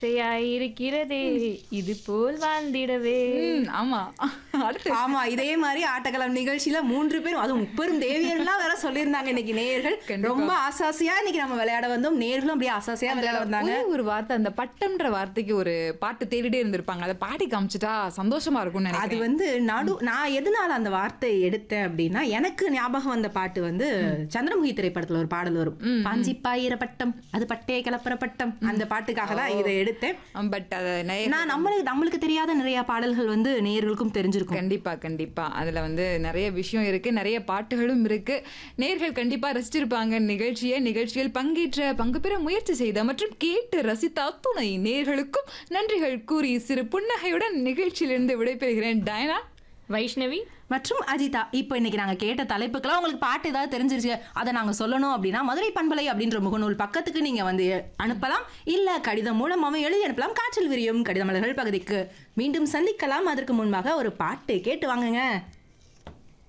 இருக்கிறதே இது போல் வாழ்ந்திடவே ம், ஆமா அடுத்து ஆமா இதே மாதிரி ஆட்டக்களம் நிகழ்ச்சியில மூன்று பேரும் அதுவும் முப்பெரும் தேவியர்லாம் வேற சொல்லியிருந்தாங்க இன்னைக்கு நேயர்கள் ரொம்ப ஆசாசியா இன்னைக்கு நம்ம விளையாட வந்தோம் நேர்களும் அப்படியே ஆசாசியா விளையாட வந்தாங்க ஒரே ஒரு வார்த்தை அந்த பட்டம்ன்ற வார்த்தைக்கு ஒரு பாட்டு தேடிட்டே இருந்திருப்பாங்க அதை பாடி காமிச்சிட்டா சந்தோஷமா இருக்கும்னு அது நினைக்கிறேன் வந்து நடு நான் எதனால அந்த வார்த்தையை எடுத்தேன் அப்படின்னா எனக்கு ஞாபகம் வந்த பாட்டு வந்து சந்திரமுகி திரைப்படத்துல ஒரு பாடல் வரும் பாஞ்சி பாயிர பட்டம் அது பட்டே கலப்பர பட்டம் அந்த பாட்டுக்காக தான் இதை எடுத்தேன் பட் அதை நெ- நான் நம்மளுக்கு நம்மளுக்கு தெரியாத நிறைய பாடல்கள் வந்து நேயர்களுக்கும் தெரிஞ்சிருக்கும் கண்டிப்பா கண்டிப்பா அதுல வந்து நிறைய விஷயம் இருக்கு நிறைய பாட்டுகளும் இருக்கு நேர்கள் கண்டிப்பா ரசிச்சிருப்பாங்க நிகழ்ச்சியை நிகழ்ச்சியில் பங்கேற்ற பங்கு பெற முயற்சி செய்த மற்றும் கேட்டு ரசித்த அத்துணை நேர்களுக்கும் நன்றிகள் கூறி சிறு புன்னகையுடன் நிகழ்ச்சியிலிருந்து விடைபெறுகிறேன் டயனா வைஷ்ணவி மற்றும் அஜிதா இப்போ இன்னைக்கு நாங்க கேட்ட தலைப்புக்கெல்லாம் உங்களுக்கு பாட்டு ஏதாவது தெரிஞ்சிருச்சு அதை நாங்க சொல்லணும் அப்படின்னா மதுரை பண்பலை அப்படின்ற முகநூல் பக்கத்துக்கு நீங்க வந்து அனுப்பலாம் இல்ல கடிதம் மூலமாவும் எழுதி அனுப்பலாம் காற்றில் விரியும் கடித மலர்கள் பகுதிக்கு மீண்டும் சந்திக்கலாம் அதற்கு முன்பாக ஒரு பாட்டு கேட்டு வாங்குங்க